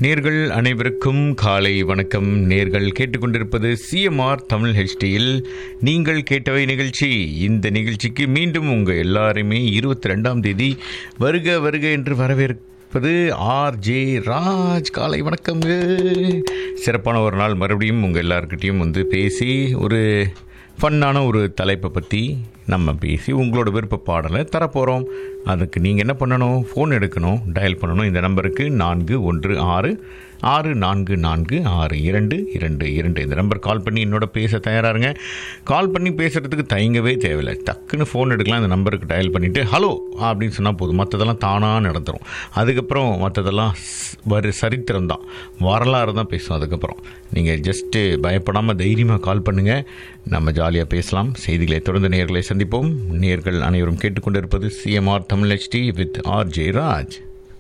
நேர்கள் அனைவருக்கும் காலை வணக்கம் நேர்கள் கேட்டுக்கொண்டிருப்பது சிஎம்ஆர் தமிழ் ஹெச்டியில் நீங்கள் கேட்டவை நிகழ்ச்சி இந்த நிகழ்ச்சிக்கு மீண்டும் உங்கள் எல்லாருமே இருபத்தி ரெண்டாம் தேதி வருக வருக என்று வரவேற்பது ஆர் ஜே ராஜ் காலை வணக்கங்க சிறப்பான ஒரு நாள் மறுபடியும் உங்கள் எல்லாருக்கிட்டையும் வந்து பேசி ஒரு ஃபன்னான ஒரு தலைப்பை பற்றி நம்ம பேசி உங்களோட விருப்ப பாடலை தரப்போகிறோம் அதுக்கு நீங்கள் என்ன பண்ணணும் ஃபோன் எடுக்கணும் டயல் பண்ணணும் இந்த நம்பருக்கு நான்கு ஒன்று ஆறு ஆறு நான்கு நான்கு ஆறு இரண்டு இரண்டு இரண்டு இந்த நம்பர் கால் பண்ணி என்னோட பேச தயாராருங்க கால் பண்ணி பேசுகிறதுக்கு தயங்கவே தேவையில்லை டக்குன்னு ஃபோன் எடுக்கலாம் இந்த நம்பருக்கு டயல் பண்ணிவிட்டு ஹலோ அப்படின்னு சொன்னால் போதும் மற்றதெல்லாம் தானாக நடந்துடும் அதுக்கப்புறம் மற்றதெல்லாம் ஸ்- வரு சரித்திரம் தான் வரலாறு தான் பேசும் அதுக்கப்புறம் நீங்கள் ஜஸ்ட்டு பயப்படாமல் தைரியமாக கால் பண்ணுங்கள் நம்ம ஜாலியாக பேசலாம் செய்திகளை தொடர்ந்து நேர்களை சந்திப்போம் நேர்கள் அனைவரும் கேட்டுக்கொண்டிருப்பது CMR Tamil HD with R J Raj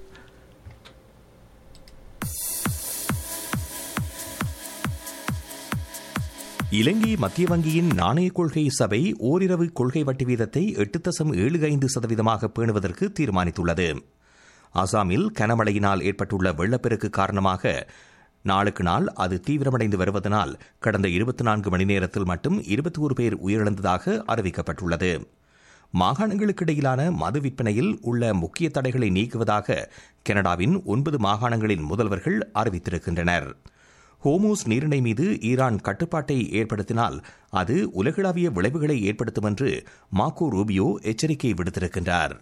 Ilangai மத்திய வங்கியின் நாணய கொள்கை சபை ஓரிரவு கொள்கை வட்டி வீதத்தை எட்டு தசம் ஏழு ஐந்து சதவீதமாக பேணுவதற்கு தீர்மானித்துள்ளது அசாமில் கனமழையினால் ஏற்பட்டுள்ள வெள்ளப்பெருக்கு காரணமாக நாளுக்கு நாள் அது தீவிரமடைந்து வருவதனால் கடந்த இருபத்தி நான்கு மணி நேரத்தில் மட்டும் இருபத்தி ஒரு பேர் உயிரிழந்ததாக அறிவிக்கப்பட்டுள்ளது மாகாணங்களுக்கிடையிலான மது விற்பனையில் உள்ள முக்கிய தடைகளை நீக்குவதாக கனடாவின் ஒன்பது மாகாணங்களின் முதல்வர்கள் அறிவித்திருக்கின்றனர் ஹோமோஸ் நீரிணை மீது ஈரான் கட்டுப்பாட்டை ஏற்படுத்தினால் அது உலகளாவிய விளைவுகளை ஏற்படுத்தும் என்று மாக்கோ ரூபியோ எச்சரிக்கை விடுத்திருக்கின்றார்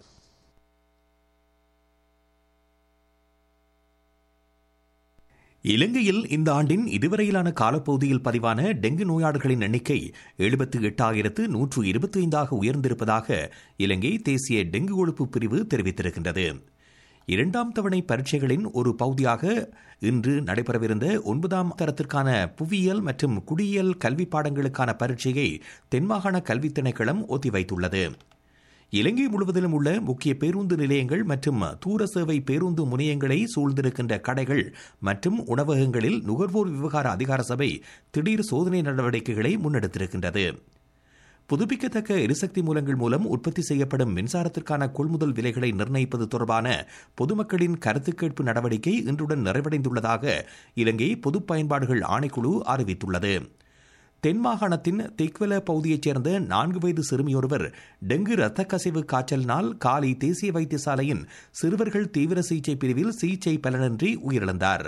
இலங்கையில் இந்த ஆண்டின் இதுவரையிலான காலப்பகுதியில் பதிவான டெங்கு நோயாளர்களின் எண்ணிக்கை எழுபத்து எட்டாயிரத்து நூற்று இருபத்தி ஐந்தாக உயர்ந்திருப்பதாக இலங்கை தேசிய டெங்கு ஒழிப்பு பிரிவு தெரிவித்திருக்கின்றது இரண்டாம் தவணை பரீட்சைகளின் ஒரு பகுதியாக இன்று நடைபெறவிருந்த ஒன்பதாம் தரத்திற்கான புவியியல் மற்றும் குடியியல் கல்வி பாடங்களுக்கான பரீட்சையை தென்மாகாண கல்வித் திணைக்களம் ஒத்திவைத்துள்ளது இலங்கை முழுவதிலும் உள்ள முக்கிய பேருந்து நிலையங்கள் மற்றும் தூர சேவை பேருந்து முனையங்களை சூழ்ந்திருக்கின்ற கடைகள் மற்றும் உணவகங்களில் நுகர்வோர் விவகார அதிகார சபை திடீர் சோதனை நடவடிக்கைகளை முன்னெடுத்திருக்கின்றது புதுப்பிக்கத்தக்க எரிசக்தி மூலங்கள் மூலம் உற்பத்தி செய்யப்படும் மின்சாரத்திற்கான கொள்முதல் விலைகளை நிர்ணயிப்பது தொடர்பான பொதுமக்களின் கருத்து கேட்பு நடவடிக்கை இன்றுடன் நிறைவடைந்துள்ளதாக இலங்கை பொதுப் பயன்பாடுகள் ஆணைக்குழு அறிவித்துள்ளது தென் மாகாணத்தின் திக்வெல பகுதியைச் சேர்ந்த நான்கு வயது சிறுமியொருவர் டெங்கு இரத்த கசிவு காய்ச்சலினால் காலி தேசிய வைத்தியசாலையின் சிறுவர்கள் தீவிர சிகிச்சை பிரிவில் சிகிச்சை பலனின்றி உயிரிழந்தார்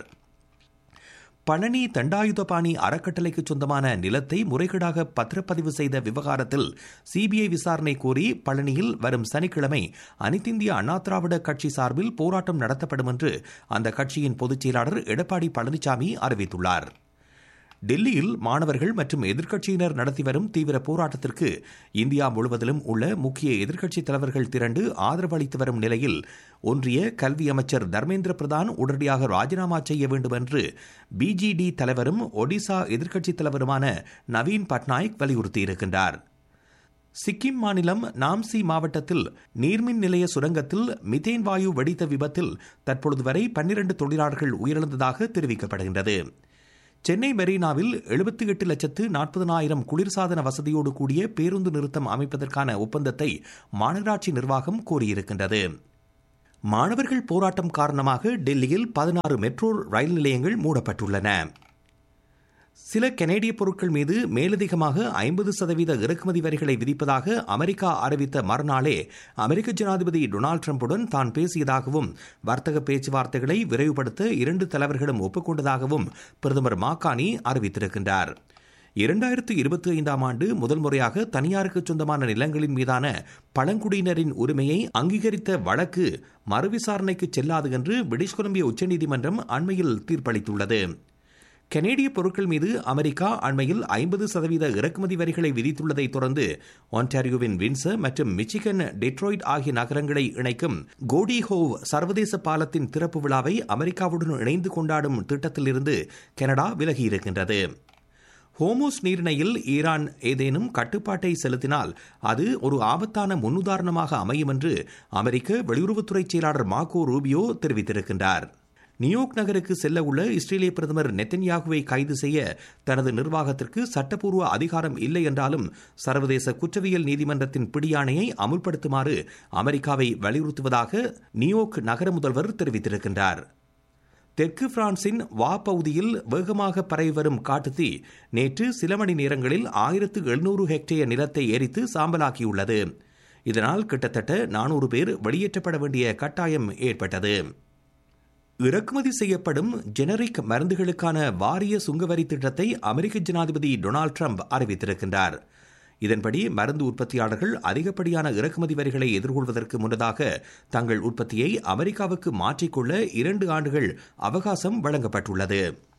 பழனி தண்டாயுதபாணி அறக்கட்டளைக்கு சொந்தமான நிலத்தை முறைகேடாக பத்திரப்பதிவு செய்த விவகாரத்தில் சிபிஐ விசாரணை கோரி பழனியில் வரும் சனிக்கிழமை அனைத்திந்திய அண்ணா திராவிட கட்சி சார்பில் போராட்டம் நடத்தப்படும் என்று அந்த கட்சியின் பொதுச் செயலாளர் எடப்பாடி பழனிசாமி அறிவித்துள்ளார் டெல்லியில் மாணவர்கள் மற்றும் எதிர்க்கட்சியினர் நடத்தி வரும் தீவிர போராட்டத்திற்கு இந்தியா முழுவதிலும் உள்ள முக்கிய எதிர்க்கட்சித் தலைவர்கள் திரண்டு ஆதரவு அளித்து வரும் நிலையில் ஒன்றிய கல்வி அமைச்சர் தர்மேந்திர பிரதான் உடனடியாக ராஜினாமா செய்ய வேண்டும் என்று பிஜிடி தலைவரும் ஒடிசா எதிர்க்கட்சித் தலைவருமான நவீன் பட்நாயக் வலியுறுத்தியிருக்கின்றார் சிக்கிம் மாநிலம் நாம்சி மாவட்டத்தில் நீர்மின் நிலைய சுரங்கத்தில் மிதேன் வாயு வெடித்த விபத்தில் தற்பொழுது வரை பன்னிரண்டு தொழிலாளர்கள் உயிரிழந்ததாக தெரிவிக்கப்படுகின்றது சென்னை மெரினாவில் எழுபத்தி எட்டு லட்சத்து நாற்பதனாயிரம் குளிர்சாதன வசதியோடு கூடிய பேருந்து நிறுத்தம் அமைப்பதற்கான ஒப்பந்தத்தை மாநகராட்சி நிர்வாகம் கோரியிருக்கின்றது மாணவர்கள் போராட்டம் காரணமாக டெல்லியில் பதினாறு மெட்ரோ ரயில் நிலையங்கள் மூடப்பட்டுள்ளன சில கனேடிய பொருட்கள் மீது மேலதிகமாக ஐம்பது சதவீத இறக்குமதி வரிகளை விதிப்பதாக அமெரிக்கா அறிவித்த மறுநாளே அமெரிக்க ஜனாதிபதி டொனால்டு டிரம்புடன் தான் பேசியதாகவும் வர்த்தக பேச்சுவார்த்தைகளை விரைவுபடுத்த இரண்டு தலைவர்களும் ஒப்புக்கொண்டதாகவும் பிரதமர் மாகாணி அறிவித்திருக்கின்றார் இரண்டாயிரத்து இருபத்தி ஐந்தாம் ஆண்டு முதல் முறையாக தனியாருக்கு சொந்தமான நிலங்களின் மீதான பழங்குடியினரின் உரிமையை அங்கீகரித்த வழக்கு மறுவிசாரணைக்கு செல்லாது என்று பிரிட்டிஷ் கொலம்பியா உச்சநீதிமன்றம் அண்மையில் தீர்ப்பளித்துள்ளது கனேடிய பொருட்கள் மீது அமெரிக்கா அண்மையில் ஐம்பது சதவீத இறக்குமதி வரிகளை விதித்துள்ளதை தொடர்ந்து ஒன்டாரியோவின் வின்சர் மற்றும் மிச்சிகன் டெட்ராய்ட் ஆகிய நகரங்களை இணைக்கும் கோடி ஹோவ் சர்வதேச பாலத்தின் திறப்பு விழாவை அமெரிக்காவுடன் இணைந்து கொண்டாடும் திட்டத்திலிருந்து கனடா விலகியிருக்கின்றது ஹோமோஸ் நீரிணையில் ஈரான் ஏதேனும் கட்டுப்பாட்டை செலுத்தினால் அது ஒரு ஆபத்தான முன்னுதாரணமாக அமையும் என்று அமெரிக்க வெளியுறவுத்துறை செயலாளர் மார்கோ ரூபியோ தெரிவித்திருக்கின்றார் நியூயார்க் நகருக்கு செல்ல உள்ள இஸ்ரேலிய பிரதமர் நெத்தன்யாகுவை கைது செய்ய தனது நிர்வாகத்திற்கு சட்டப்பூர்வ அதிகாரம் இல்லை என்றாலும் சர்வதேச குற்றவியல் நீதிமன்றத்தின் பிடியாணையை அமுல்படுத்துமாறு அமெரிக்காவை வலியுறுத்துவதாக நியூயார்க் நகர முதல்வர் தெரிவித்திருக்கின்றார் தெற்கு பிரான்சின் வா பகுதியில் வேகமாக பரவி வரும் காட்டுத்தீ நேற்று சில மணி நேரங்களில் ஆயிரத்து எழுநூறு ஹெக்டேயர் நிலத்தை எரித்து சாம்பலாக்கியுள்ளது இதனால் கிட்டத்தட்ட நானூறு பேர் வெளியேற்றப்பட வேண்டிய கட்டாயம் ஏற்பட்டது இறக்குமதி செய்யப்படும் ஜெனரிக் மருந்துகளுக்கான வாரிய சுங்கவரி திட்டத்தை அமெரிக்க ஜனாதிபதி டொனால்டு ட்ரம்ப் அறிவித்திருக்கின்றார் இதன்படி மருந்து உற்பத்தியாளர்கள் அதிகப்படியான இறக்குமதி வரிகளை எதிர்கொள்வதற்கு முன்னதாக தங்கள் உற்பத்தியை அமெரிக்காவுக்கு மாற்றிக்கொள்ள இரண்டு ஆண்டுகள் அவகாசம் வழங்கப்பட்டுள்ளது